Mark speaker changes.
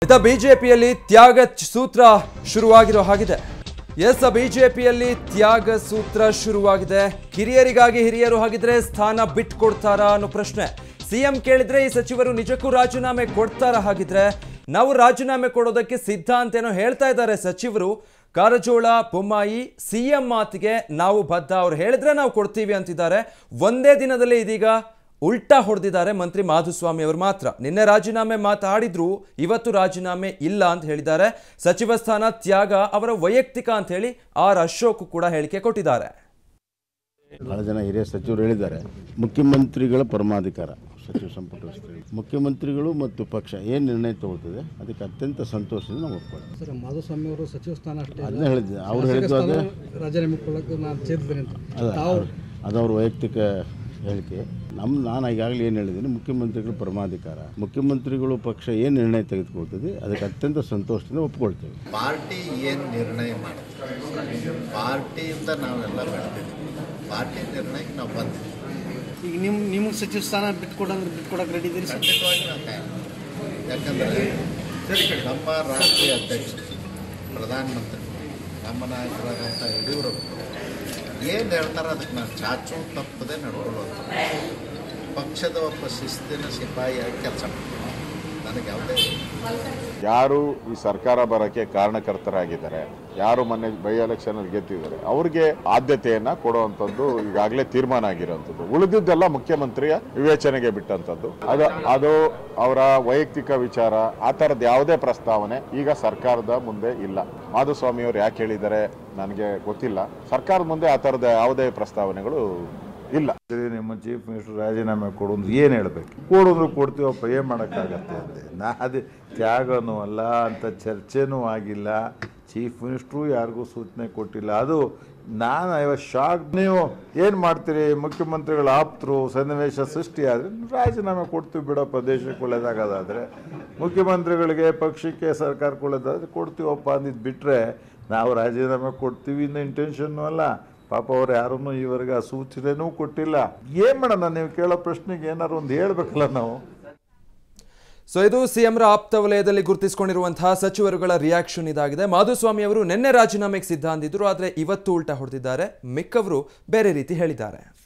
Speaker 1: ಇತ್ತ ಬಿಜೆಪಿಯಲ್ಲಿ ತ್ಯಾಗ ಚ- ಸೂತ್ರ ಶುರುವಾಗಿರೋ ಹಾಗಿದೆ ಎಸ್ ಬಿಜೆಪಿಯಲ್ಲಿ ತ್ಯಾಗ ಸೂತ್ರ ಶುರುವಾಗಿದೆ ಕಿರಿಯರಿಗಾಗಿ ಹಿರಿಯರು ಹಾಗಿದ್ರೆ ಸ್ಥಾನ ಬಿಟ್ಕೊಡ್ತಾರಾ ಅನ್ನೋ ಪ್ರಶ್ನೆ ಸಿಎಂ ಕೇಳಿದ್ರೆ ಈ ಸಚಿವರು ನಿಜಕ್ಕೂ ರಾಜೀನಾಮೆ ಕೊಡ್ತಾರಾ ಹಾಗಿದ್ರೆ ನಾವು ರಾಜೀನಾಮೆ ಕೊಡೋದಕ್ಕೆ ಸಿದ್ಧ ಅಂತೇನೋ ಹೇಳ್ತಾ ಇದ್ದಾರೆ ಸಚಿವರು ಕಾರಜೋಳ ಬೊಮ್ಮಾಯಿ ಸಿಎಂ ಮಾತಿಗೆ ನಾವು ಬದ್ಧ ಅವ್ರು ಹೇಳಿದ್ರೆ ನಾವು ಕೊಡ್ತೀವಿ ಅಂತಿದ್ದಾರೆ ಒಂದೇ ದಿನದಲ್ಲಿ ಇದೀಗ ಉಲ್ಟಾ ಹೊಡೆದಿದ್ದಾರೆ ಮಂತ್ರಿ ಮಾಧುಸ್ವಾಮಿ ಅವರು ಮಾತ್ರ ನಿನ್ನೆ ರಾಜೀನಾಮೆ ಮಾತಾಡಿದ್ರು ಇವತ್ತು ರಾಜೀನಾಮೆ ಇಲ್ಲ ಅಂತ ಹೇಳಿದ್ದಾರೆ ಸಚಿವ ಸ್ಥಾನ ತ್ಯಾಗ ಅವರ ವೈಯಕ್ತಿಕ ಅಂತ ಹೇಳಿ ಆರ್ ಅಶೋಕ್ ಕೂಡ ಹೇಳಿಕೆ ಕೊಟ್ಟಿದ್ದಾರೆ
Speaker 2: ಭಾಳ ಜನ ಹಿರಿಯ ಸಚಿವರು ಹೇಳಿದ್ದಾರೆ ಮುಖ್ಯಮಂತ್ರಿಗಳ ಪರಮಾಧಿಕಾರ ಸಚಿವ ಸಂಪುಟ ವಿಸ್ತರಣೆ. ಮುಖ್ಯಮಂತ್ರಿಗಳು ಮತ್ತು ಪಕ್ಷ ಏನು ನಿರ್ಣಯ ತಗೊಳ್ತದೆ ಅದಕ್ಕೆ ಅತ್ಯಂತ ಸಂತೋಷದಿಂದ ನಾವು ಒಪ್ಕೊಳ್ಳಿ
Speaker 3: ಸರ್ ಮಾಧುಸ್ವಾಮಿ ಅವರು ಸಚಿವ ಸ್ಥಾನ ಅಷ್ಟೇ ಅಲ್ಲ,
Speaker 2: ಅದನ್ನೇ ಹೇಳಿದ್ದೆ ಅವ್ರು
Speaker 3: ಶಾಸಕ
Speaker 2: ಹೇಳಿದ್ದು ಅದೇ
Speaker 3: ಸ್ಥಾನ ರಾಜೀನಾಮೆ ಕೊಡಕ್ಕೆ ನಾನು ಸೇರಿದ್ದೇನೆ ಅಂತ
Speaker 2: ಅದ
Speaker 3: ತಾವು
Speaker 2: ಅದು ಅವ್ರ ವೈಯಕ್ತಿಕ ಹೇಳಿಕೆ ನಮ್ಮ ನಾನು ಈಗಾಗಲೇ ಏನು ಹೇಳಿದ್ದೀನಿ ಮುಖ್ಯಮಂತ್ರಿಗಳ ಪರಮಾಧಿಕಾರ ಮುಖ್ಯಮಂತ್ರಿಗಳು ಪಕ್ಷ ಏನು ನಿರ್ಣಯ ತೆಗೆದುಕೊಳ್ತದೆ ಅದಕ್ಕೆ ಅತ್ಯಂತ ಸಂತೋಷದಿಂದ ಒಪ್ಕೊಳ್ತೇವೆ
Speaker 4: ಪಾರ್ಟಿ ಏನು ನಿರ್ಣಯ ಮಾಡುತ್ತೆ ಪಾರ್ಟಿಯಿಂದ ನಾವೆಲ್ಲ ಬೆಳೆದಿದ್ದೀವಿ ಪಾರ್ಟಿ ನಿರ್ಣಯಕ್ಕೆ ನಾವು ಬಂದಿದ್ದೀವಿ
Speaker 3: ಈಗ ನಿಮ್ಮ ನಿಮ್ಗೆ ಸಚಿವ ಸ್ಥಾನ ಬಿಟ್ಕೊಡಂದ್ರೆ ಬಿಟ್ಕೊಡಕ್ಕೆ ರೆಡಿ ಇದ್ದೀರಿ ಸರ್
Speaker 4: ಖಂಡಿತವಾಗಿ ನಾವು ತಯಾರು ಯಾಕಂದರೆ ನಮ್ಮ ರಾಷ್ಟ್ರೀಯ ಅಧ್ಯಕ್ಷರು ಪ್ರಧಾನಮಂತ್ರಿ ನಮ್ಮ ನಾಯಕರಾದಂಥ ಯಡಿಯೂರಪ್ಪರು ಏನು ಹೇಳ್ತಾರೆ ಅದಕ್ಕೆ ನಾನು ಚಾಚು ತಪ್ಪದೆ ನಡ್ಕೊಳ್ಳುವಂಥ ಪಕ್ಷದ ಒಬ್ಬ ಶಿಸ್ತಿನ ಸಿಪಾಯಿಯಾಗಿ ಕೆಲಸ ಮಾಡ್ತೀನಿ ನನಗೆ ಯಾವುದೇ
Speaker 5: ಯಾರು ಈ ಸರ್ಕಾರ ಬರೋಕ್ಕೆ ಕಾರಣಕರ್ತರಾಗಿದ್ದಾರೆ ಯಾರು ಮೊನ್ನೆ ಬೈ ಎಲೆಕ್ಷನ್ ಅಲ್ಲಿ ಗೆದ್ದಿದ್ದಾರೆ ಅವ್ರಿಗೆ ಆದ್ಯತೆಯನ್ನ ಕೊಡುವಂಥದ್ದು ಈಗಾಗಲೇ ತೀರ್ಮಾನ ಆಗಿರುವಂಥದ್ದು ಉಳಿದಿದ್ದೆಲ್ಲ ಮುಖ್ಯಮಂತ್ರಿಯ ವಿವೇಚನೆಗೆ ಬಿಟ್ಟಂಥದ್ದು ಅದು ಅದು ಅವರ ವೈಯಕ್ತಿಕ ವಿಚಾರ ಆ ಥರದ್ದು ಯಾವುದೇ ಪ್ರಸ್ತಾವನೆ ಈಗ ಸರ್ಕಾರದ ಮುಂದೆ ಇಲ್ಲ ಮಾಧುಸ್ವಾಮಿ ಅವರು ಯಾಕೆ ಹೇಳಿದ್ದಾರೆ ನನಗೆ ಗೊತ್ತಿಲ್ಲ ಸರ್ಕಾರದ ಮುಂದೆ ಆ ಥರದ ಯಾವುದೇ ಪ್ರಸ್ತಾವನೆಗಳು ಇಲ್ಲ
Speaker 6: ಸರಿ ನಿಮ್ಮ ಚೀಫ್ ಮಿನಿಸ್ಟರ್ ರಾಜೀನಾಮೆ ಕೊಡು ಅಂದ್ರೆ ಏನು ಹೇಳ್ಬೇಕು ಕೊಡೋದ್ರು ಕೊಡ್ತೀವಪ್ಪ ಏನು ಮಾಡೋಕ್ಕಾಗತ್ತೆ ಅಂದೆ ನಾ ಅದೇ ತ್ಯಾಗನೂ ಅಲ್ಲ ಅಂತ ಚರ್ಚೆನೂ ಆಗಿಲ್ಲ ಚೀಫ್ ಮಿನಿಸ್ಟ್ರು ಯಾರಿಗೂ ಸೂಚನೆ ಕೊಟ್ಟಿಲ್ಲ ಅದು ನಾನು ಇವಾಗ ಶಾಕ್ ನೀವು ಏನು ಮಾಡ್ತೀರಿ ಮುಖ್ಯಮಂತ್ರಿಗಳ ಆಪ್ತರು ಸನ್ನಿವೇಶ ಸೃಷ್ಟಿ ಆದರೆ ರಾಜೀನಾಮೆ ಕೊಡ್ತೀವಿ ಬಿಡಪ್ಪ ದೇಶಕ್ಕೆ ಒಳ್ಳೇದಾಗೋದಾದರೆ ಮುಖ್ಯಮಂತ್ರಿಗಳಿಗೆ ಪಕ್ಷಕ್ಕೆ ಸರ್ಕಾರಕ್ಕೆ ಒಳ್ಳೇದಾದ್ರೆ ಕೊಡ್ತೀವಪ್ಪ ಅಂದಿದ್ದು ಬಿಟ್ಟರೆ ನಾವು ರಾಜೀನಾಮೆ ಕೊಡ್ತೀವಿ ಅನ್ನೋ ಇಂಟೆನ್ಷನ್ನು ಅಲ್ಲ ಪಾಪ ಅವ್ರು ಯಾರನ್ನು ಈವರೆಗೆ ಆ ಸೂಚನೆನೂ ಕೊಟ್ಟಿಲ್ಲ ಏನು ಮಾಡೋಣ ನೀವು ಕೇಳೋ ಪ್ರಶ್ನೆಗೆ ಏನಾರು ಒಂದು ಹೇಳ್ಬೇಕಲ್ಲ ನಾವು
Speaker 1: ಸೊ ಇದು ಸಿಎಂರ ಆಪ್ತ ವಲಯದಲ್ಲಿ ಗುರುತಿಸಿಕೊಂಡಿರುವಂತಹ ಸಚಿವರುಗಳ ರಿಯಾಕ್ಷನ್ ಇದಾಗಿದೆ ಮಾಧುಸ್ವಾಮಿ ಅವರು ನಿನ್ನೆ ರಾಜೀನಾಮೆಗೆ ಸಿದ್ಧ ಅಂದಿದ್ರು ಆದರೆ ಇವತ್ತು ಉಲ್ಟಾ ಹೊಡೆದಿದ್ದಾರೆ ಮಿಕ್ಕವರು ಬೇರೆ ರೀತಿ ಹೇಳಿದ್ದಾರೆ